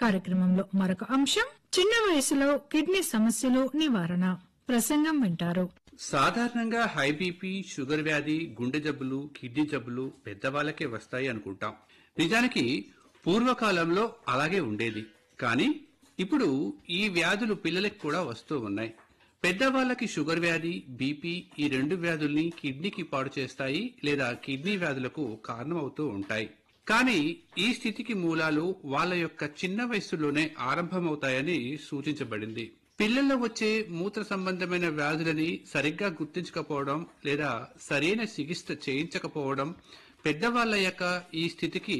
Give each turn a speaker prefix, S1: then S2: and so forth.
S1: కార్యక్రమంలో మరొక అంశం చిన్న వయసులో కిడ్నీ సమస్యలు నివారణ ప్రసంగం వింటారు
S2: సాధారణంగా హై బీపీ షుగర్ వ్యాధి గుండె జబ్బులు కిడ్నీ జబ్బులు పెద్దవాళ్ళకే వస్తాయి అనుకుంటాం నిజానికి పూర్వకాలంలో అలాగే ఉండేది కానీ ఇప్పుడు ఈ వ్యాధులు పిల్లలకి కూడా వస్తూ ఉన్నాయి పెద్దవాళ్ళకి షుగర్ వ్యాధి బీపీ ఈ రెండు వ్యాధుల్ని కిడ్నీకి పాడు చేస్తాయి లేదా కిడ్నీ వ్యాధులకు కారణమవుతూ ఉంటాయి కానీ ఈ స్థితికి మూలాలు వాళ్ళ యొక్క చిన్న వయస్సులోనే ఆరంభమవుతాయని సూచించబడింది పిల్లల్లో వచ్చే మూత్ర సంబంధమైన వ్యాధులని సరిగ్గా గుర్తించకపోవడం లేదా సరైన చికిత్స చేయించకపోవడం పెద్దవాళ్ల యొక్క ఈ స్థితికి